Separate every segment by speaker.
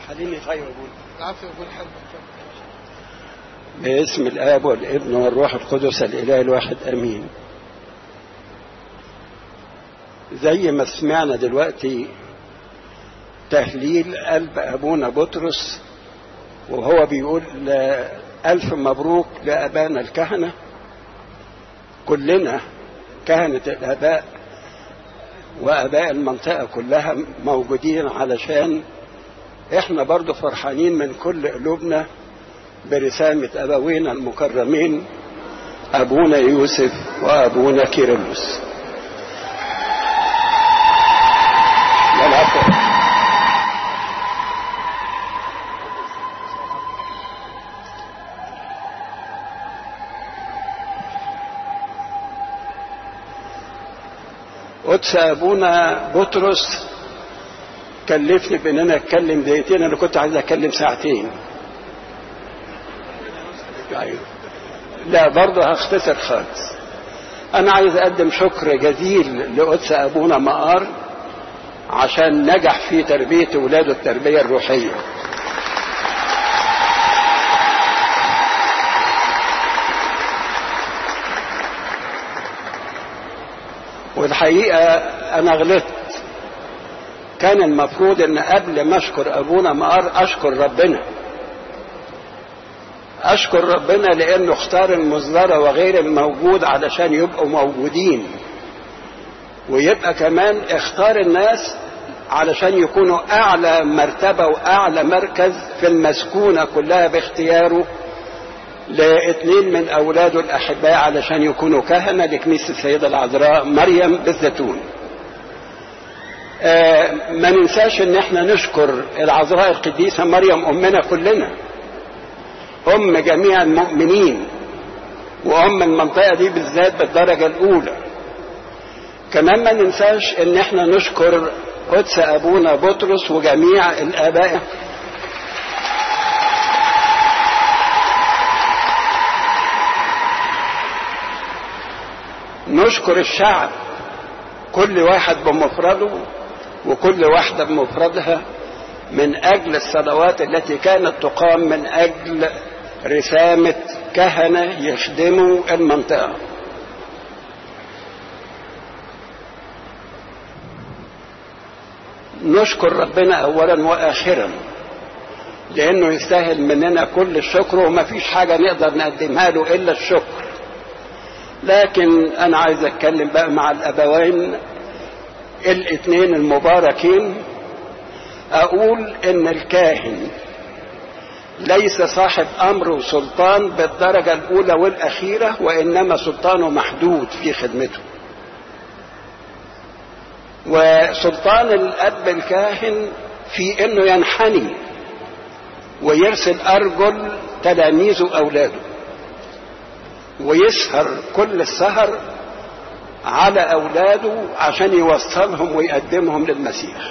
Speaker 1: خليني طيب اقول
Speaker 2: العفو يقول حلو
Speaker 1: باسم الاب والابن والروح القدس الاله الواحد امين زي ما سمعنا دلوقتي تهليل قلب ابونا بطرس وهو بيقول الف مبروك لابانا الكهنه كلنا كهنه الاباء واباء المنطقه كلها موجودين علشان احنا برضو فرحانين من كل قلوبنا برسامة أبوينا المكرمين أبونا يوسف وأبونا كيرلس العفو قدس أبونا بطرس كلفني بان انا اتكلم دقيقتين انا كنت عايز اتكلم ساعتين أيوة. لا برضه هختصر خالص انا عايز اقدم شكر جزيل لقدس ابونا مقار عشان نجح في تربية اولاده التربية الروحية والحقيقة انا غلطت كان المفروض ان قبل ما اشكر ابونا مقار اشكر ربنا اشكر ربنا لانه اختار المزدرة وغير الموجود علشان يبقوا موجودين ويبقى كمان اختار الناس علشان يكونوا اعلى مرتبة واعلى مركز في المسكونة كلها باختياره لاثنين من اولاده الاحباء علشان يكونوا كهنة لكنيسة السيدة العذراء مريم بالزيتون آه ما ننساش ان احنا نشكر العذراء القديسة مريم امنا كلنا ام جميع المؤمنين وام المنطقة دي بالذات بالدرجة الاولى كمان ما ننساش ان احنا نشكر قدس ابونا بطرس وجميع الاباء نشكر الشعب كل واحد بمفرده وكل واحدة بمفردها من أجل الصلوات التي كانت تقام من أجل رسامة كهنة يخدموا المنطقة نشكر ربنا أولا وآخرا لأنه يستاهل مننا كل الشكر وما فيش حاجة نقدر نقدمها له إلا الشكر لكن أنا عايز أتكلم بقى مع الأبوين الاثنين المباركين اقول ان الكاهن ليس صاحب امر وسلطان بالدرجه الاولى والاخيره وانما سلطانه محدود في خدمته وسلطان الاب الكاهن في انه ينحني ويرسل ارجل تلاميذه اولاده ويسهر كل السهر على أولاده عشان يوصلهم ويقدمهم للمسيح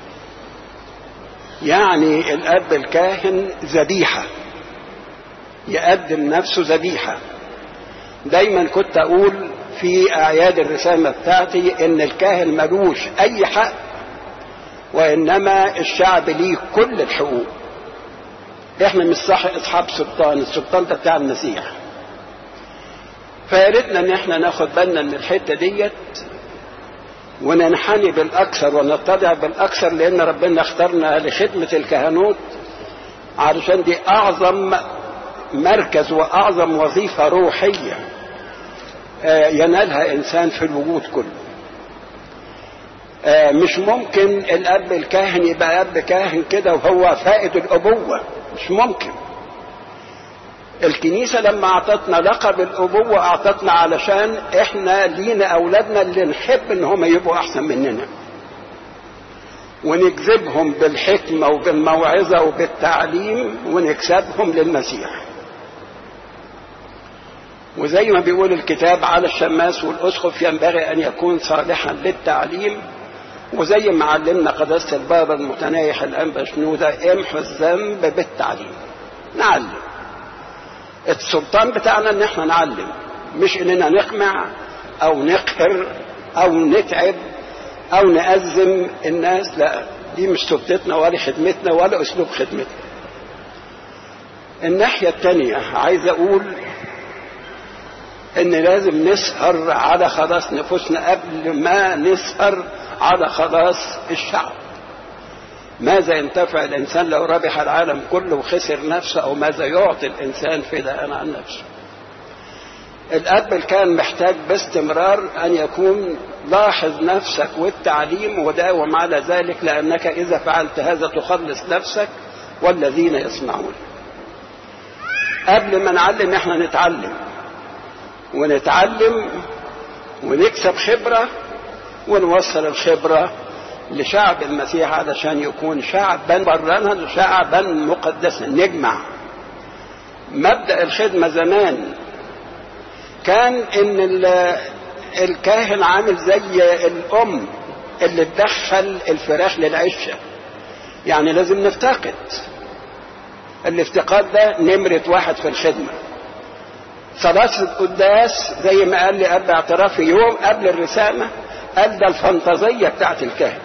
Speaker 1: يعني الأب الكاهن ذبيحة يقدم نفسه ذبيحة دايما كنت أقول في أعياد الرسامة بتاعتي إن الكاهن ملوش أي حق وإنما الشعب ليه كل الحقوق إحنا مش صح أصحاب سلطان السلطان ده بتاع المسيح فياريتنا ان احنا ناخد بالنا من الحته ديت وننحني بالاكثر ونتضع بالاكثر لان ربنا اختارنا لخدمه الكهنوت علشان دي اعظم مركز واعظم وظيفه روحيه ينالها انسان في الوجود كله مش ممكن الاب الكاهن يبقى اب كاهن كده وهو فائد الابوه مش ممكن الكنيسة لما أعطتنا لقب الأبوة أعطتنا علشان إحنا لينا أولادنا اللي نحب إن هم يبقوا أحسن مننا ونجذبهم بالحكمة وبالموعظة وبالتعليم ونكسبهم للمسيح وزي ما بيقول الكتاب على الشماس والأسقف ينبغي أن يكون صالحا للتعليم وزي ما علمنا قداسة البابا المتنايح الأنبا شنودة امحوا الذنب بالتعليم نعلم السلطان بتاعنا ان احنا نعلم مش اننا نقمع او نقهر او نتعب او نأزم الناس لا دي مش سلطتنا ولا خدمتنا ولا اسلوب خدمتنا الناحية التانية عايز اقول ان لازم نسهر على خلاص نفوسنا قبل ما نسهر على خلاص الشعب ماذا ينتفع الانسان لو ربح العالم كله وخسر نفسه او ماذا يعطي الانسان فداء عن نفسه الاب كان محتاج باستمرار ان يكون لاحظ نفسك والتعليم وداوم على ذلك لانك اذا فعلت هذا تخلص نفسك والذين يسمعون قبل ما نعلم احنا نتعلم ونتعلم ونكسب خبرة ونوصل الخبرة لشعب المسيح علشان يكون شعبا برنا شعبا مقدسا نجمع مبدأ الخدمة زمان كان ان الكاهن عامل زي الام اللي تدخل الفراخ للعشة يعني لازم نفتقد الافتقاد ده نمرة واحد في الخدمة صلاة القداس زي ما قال لي قبل اعترافي يوم قبل الرسامة قال ده الفانتازية بتاعت الكاهن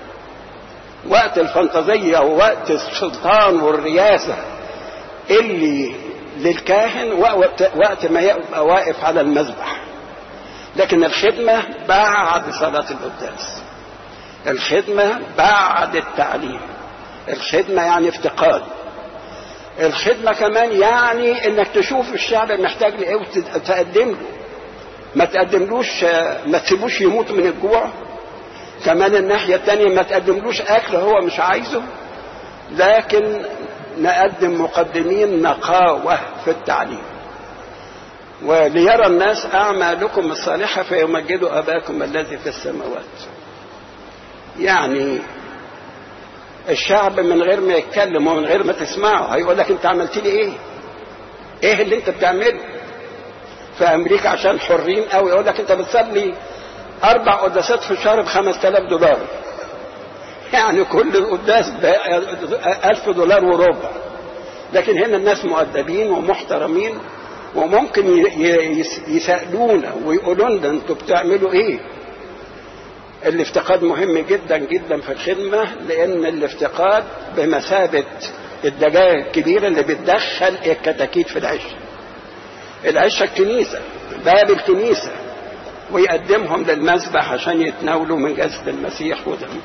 Speaker 1: وقت الفانتازية ووقت السلطان والرياسة اللي للكاهن وقت, وقت ما يبقى واقف على المذبح لكن الخدمة بعد صلاة القداس الخدمة بعد التعليم الخدمة يعني افتقاد الخدمة كمان يعني انك تشوف الشعب محتاج لايه وتقدم له ما تقدملوش ما تسيبوش يموت من الجوع كمان الناحية التانية ما تقدملوش اكل هو مش عايزه لكن نقدم مقدمين نقاوة في التعليم وليرى الناس أعمالكم الصالحة فيمجدوا أباكم الذي في السماوات يعني الشعب من غير ما يتكلم ومن غير ما تسمعه هيقول لك انت عملت لي ايه ايه اللي انت بتعمله في امريكا عشان حرين قوي يقول لك انت بتصلي اربع قداسات في الشهر ب 5000 دولار يعني كل قداس ب 1000 دولار وربع لكن هنا الناس مؤدبين ومحترمين وممكن يسألونا ويقولوا لنا انتوا بتعملوا ايه الافتقاد مهم جدا جدا في الخدمة لأن الافتقاد بمثابة الدجاجة الكبيرة اللي بتدخل الكتاكيت في العشة العشة الكنيسة باب الكنيسة ويقدمهم للمذبح عشان يتناولوا من جسد المسيح ودمه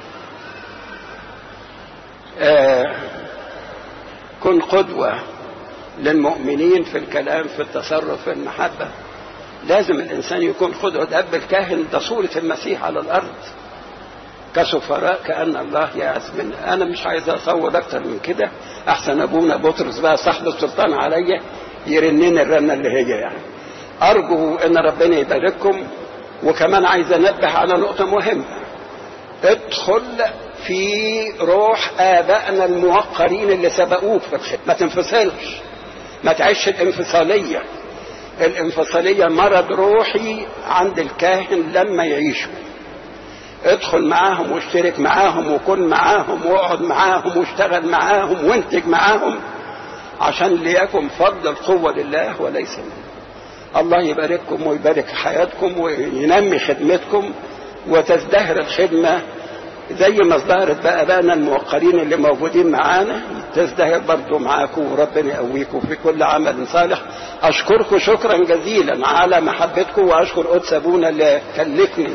Speaker 1: آه كن قدوة للمؤمنين في الكلام في التصرف في المحبة لازم الإنسان يكون قدوة أب الكاهن ده صورة المسيح على الأرض كسفراء كأن الله يأس من أنا مش عايز أصور أكتر من كده أحسن أبونا بطرس بقى صاحب السلطان عليا يرنين الرنة اللي هي يعني أرجو إن ربنا يبارككم وكمان عايز أنبه على نقطة مهمة ادخل في روح آبائنا الموقرين اللي سبقوك في الخدمة ما تنفصلش ما تعيش الانفصالية الانفصالية مرض روحي عند الكاهن لما يعيشوا ادخل معاهم واشترك معاهم وكن معاهم واقعد معاهم واشتغل معاهم وانتج معاهم عشان ليكن فضل القوة لله وليس منه الله يبارككم ويبارك حياتكم وينمي خدمتكم وتزدهر الخدمة زي ما ازدهرت بقى بقى الموقرين اللي موجودين معانا تزدهر برضو معاكم وربنا يقويكم في كل عمل صالح اشكركم شكرا جزيلا على محبتكم واشكر قدس ابونا اللي كلفني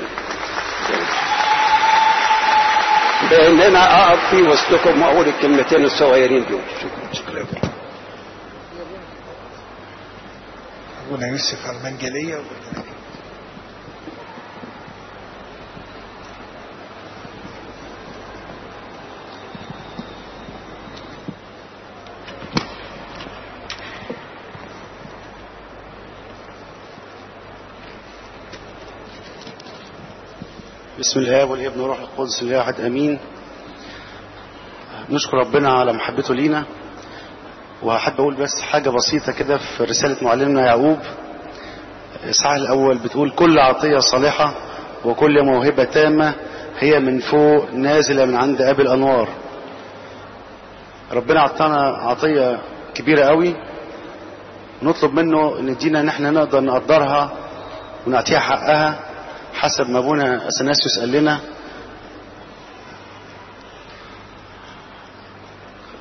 Speaker 1: بان انا اقف في وسطكم واقول الكلمتين الصغيرين دول شكرا شكرا
Speaker 2: ابونا يوسف على المنجليه
Speaker 3: بسم الله والابن والروح القدس الواحد امين نشكر ربنا على محبته لينا وحابب اقول بس حاجه بسيطه كده في رساله معلمنا يعقوب الإصحاح الاول بتقول كل عطيه صالحه وكل موهبه تامه هي من فوق نازله من عند ابي الانوار ربنا عطانا عطيه كبيره قوي نطلب منه ان يدينا ان احنا نقدر نقدرها ونعطيها حقها حسب ما ابونا اثناسيوس قال لنا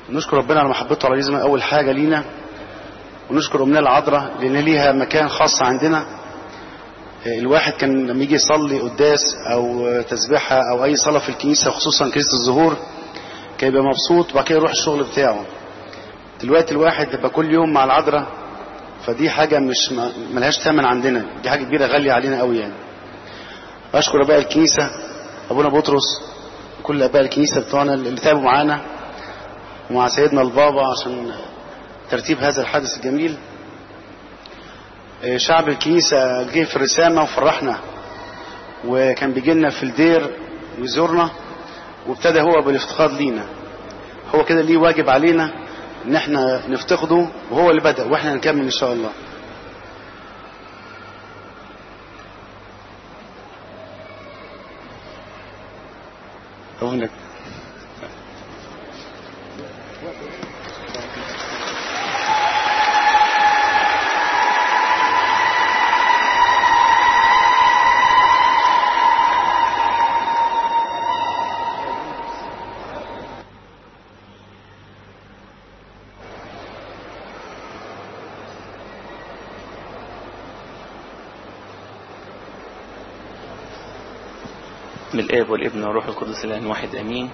Speaker 3: نشكر ربنا على محبته على العزيمة أول حاجة لينا ونشكر أمنا العذراء لأن ليها مكان خاص عندنا الواحد كان لما يجي يصلي قداس أو تسبيحة أو أي صلاة في الكنيسة خصوصا كنيسة الظهور كان يبقى مبسوط وبعد كده يروح الشغل بتاعه دلوقتي الواحد يبقى كل يوم مع العذراء فدي حاجة مش ملهاش ثمن عندنا دي حاجة كبيرة غالية علينا قوي يعني أشكر أباء الكنيسة أبونا بطرس كل أباء الكنيسة بتوعنا اللي تعبوا معانا ومع سيدنا البابا عشان ترتيب هذا الحدث الجميل شعب الكنيسة جه في الرسامة وفرحنا وكان بيجي لنا في الدير ويزورنا وابتدى هو بالافتقاد لينا هو كده ليه واجب علينا ان احنا نفتقده وهو اللي بدأ واحنا نكمل ان شاء الله أقول
Speaker 4: من الاب والابن والروح القدس الان واحد امين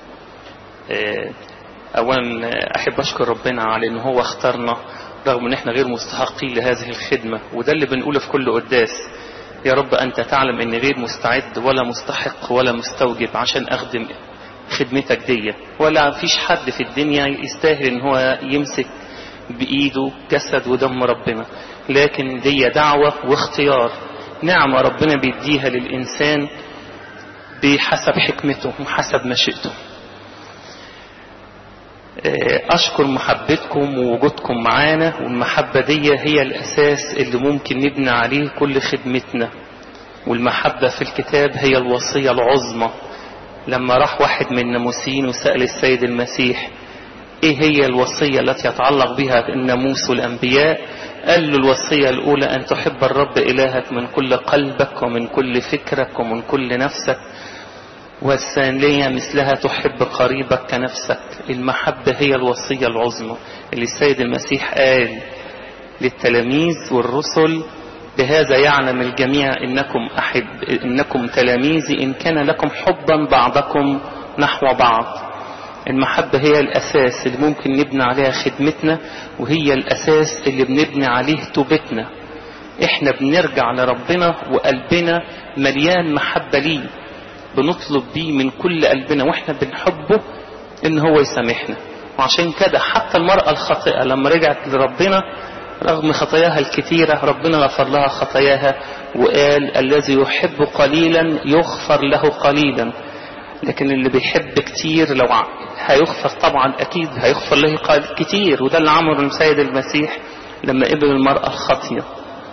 Speaker 4: اولا احب اشكر ربنا على ان هو اختارنا رغم ان احنا غير مستحقين لهذه الخدمة وده اللي بنقوله في كل قداس يا رب انت تعلم اني غير مستعد ولا مستحق ولا مستوجب عشان اخدم خدمتك دي ولا فيش حد في الدنيا يستاهل ان هو يمسك بايده جسد ودم ربنا لكن دي دعوة واختيار نعمة ربنا بيديها للإنسان بحسب حكمته وحسب مشيئته أشكر محبتكم ووجودكم معانا والمحبة دي هي الأساس اللي ممكن نبني عليه كل خدمتنا والمحبة في الكتاب هي الوصية العظمى لما راح واحد من الناموسيين وسأل السيد المسيح ايه هي الوصية التي يتعلق بها الناموس والأنبياء قال له الوصية الأولى أن تحب الرب إلهك من كل قلبك ومن كل فكرك ومن كل نفسك والثانية مثلها تحب قريبك كنفسك المحبة هي الوصية العظمى اللي السيد المسيح قال للتلاميذ والرسل بهذا يعلم الجميع إنكم أحب إنكم تلاميذي إن كان لكم حبا بعضكم نحو بعض المحبة هي الأساس اللي ممكن نبني عليها خدمتنا وهي الأساس اللي بنبني عليه توبتنا احنا بنرجع لربنا وقلبنا مليان محبة ليه بنطلب بيه من كل قلبنا واحنا بنحبه ان هو يسامحنا وعشان كده حتى المرأة الخاطئة لما رجعت لربنا رغم خطاياها الكثيرة ربنا غفر لها خطاياها وقال الذي يحب قليلا يغفر له قليلا لكن اللي بيحب كتير لو هيغفر طبعا اكيد هيغفر له كتير وده اللي عمله السيد المسيح لما قبل المرأة الخاطية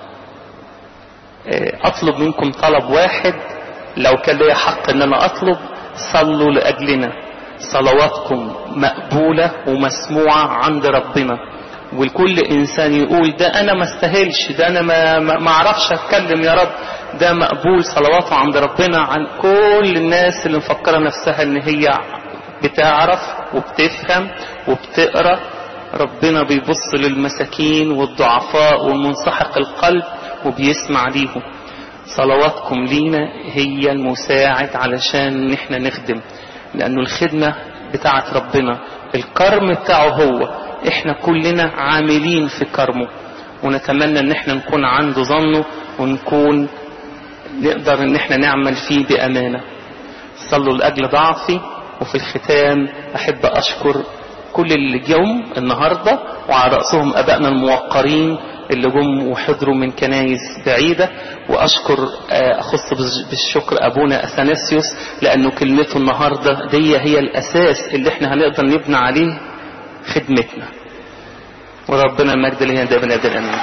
Speaker 4: اطلب منكم طلب واحد لو كان لي حق ان انا اطلب صلوا لاجلنا صلواتكم مقبولة ومسموعة عند ربنا والكل انسان يقول ده انا ما استاهلش ده انا ما, ما اعرفش اتكلم يا رب ده مقبول صلواته عند ربنا عن كل الناس اللي مفكرة نفسها ان هي بتعرف وبتفهم وبتقرا ربنا بيبص للمساكين والضعفاء والمنسحق القلب وبيسمع ليهم صلواتكم لينا هي المساعد علشان احنا نخدم لانه الخدمة بتاعت ربنا الكرم بتاعه هو احنا كلنا عاملين في كرمه ونتمنى ان احنا نكون عنده ظنه ونكون نقدر ان احنا نعمل فيه بامانة صلوا لاجل ضعفي وفي الختام احب اشكر كل اللي جم النهاردة وعلى رأسهم ابائنا الموقرين اللي جم وحضروا من كنايس بعيدة واشكر اخص بالشكر ابونا اثناسيوس لانه كلمته النهاردة دي هي الاساس اللي احنا هنقدر نبني عليه خدمتنا وربنا المجد لنا دائما ابدا امين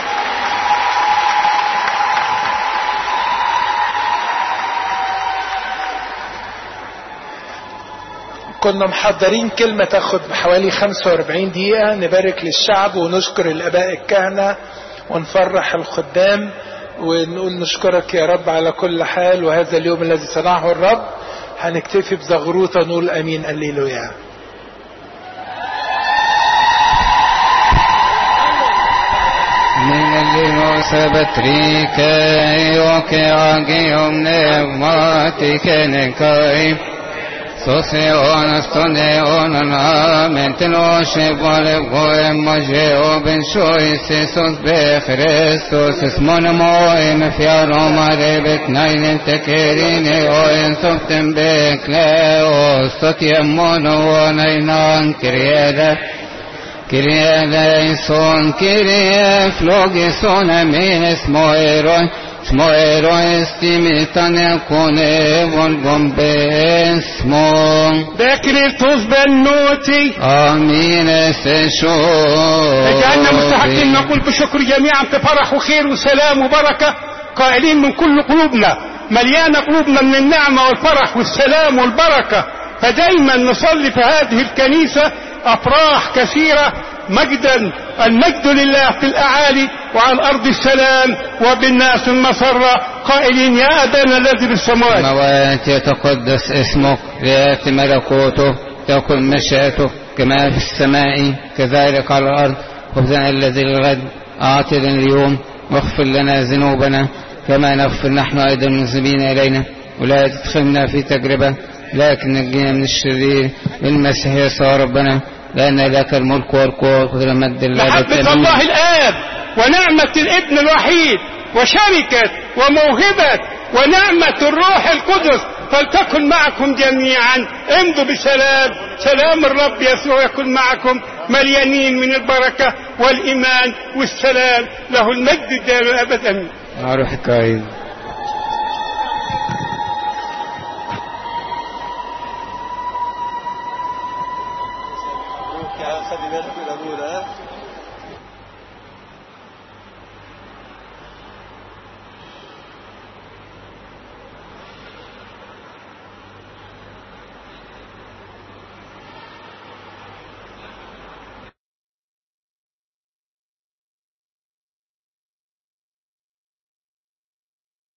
Speaker 2: كنا محضرين كلمة تاخد حوالي 45 دقيقة نبارك للشعب ونشكر الآباء الكهنة ونفرح الخدام ونقول نشكرك يا رب على كل حال وهذا اليوم الذي صنعه الرب هنكتفي بزغروطة نقول أمين الليلويا
Speaker 5: Sebetrike Ioke Agium Pneumatike Nekai Sosion Stoneon Amen Teloshe Vale Goem Mageo Ben Shoy Sesos Be Christos Esmon Moim Fiarom Arebet Nainen Tekerine Oen Soften Be Cleo Sotiam Mono Nainan Krieda Kyrie eleison, Kyrie flogison, amen, smoeroi, smoeroi, stimitan, kone, volgom besmo.
Speaker 6: بكريتوس بنوتي
Speaker 5: Amin, سشو.
Speaker 6: اجعلنا مستحقين نقول بشكر جميعا بفرح وخير وسلام وبركة قائلين من كل قلوبنا مليانة قلوبنا من النعمة والفرح والسلام والبركة فدايما نصلي في هذه الكنيسة أفراح كثيرة مجدا المجد لله في الأعالي وعلى الأرض السلام وبالناس المسرة قائلين يا أبانا الذي بالسماوات
Speaker 5: موات يتقدس اسمك ليأتي ملكوته تكن مشيئته كما في السماء كذلك على الأرض خبزنا الذي للغد أعطنا اليوم واغفر لنا ذنوبنا كما نغفر نحن أيضا المذنبين إلينا ولا تدخلنا في تجربة لكن نجينا من الشرير المسيح يسوع ربنا لأن لك الملك والقوة والمجد لله
Speaker 6: محبة الله الآب ونعمة الابن الوحيد وشركة وموهبة ونعمة الروح القدس فلتكن معكم جميعا امضوا بسلام سلام الرب يسوع يكن معكم مليانين من البركة والإيمان والسلام له المجد الدائم أبدا
Speaker 5: روح الكريم
Speaker 1: خلي بالك من ابونا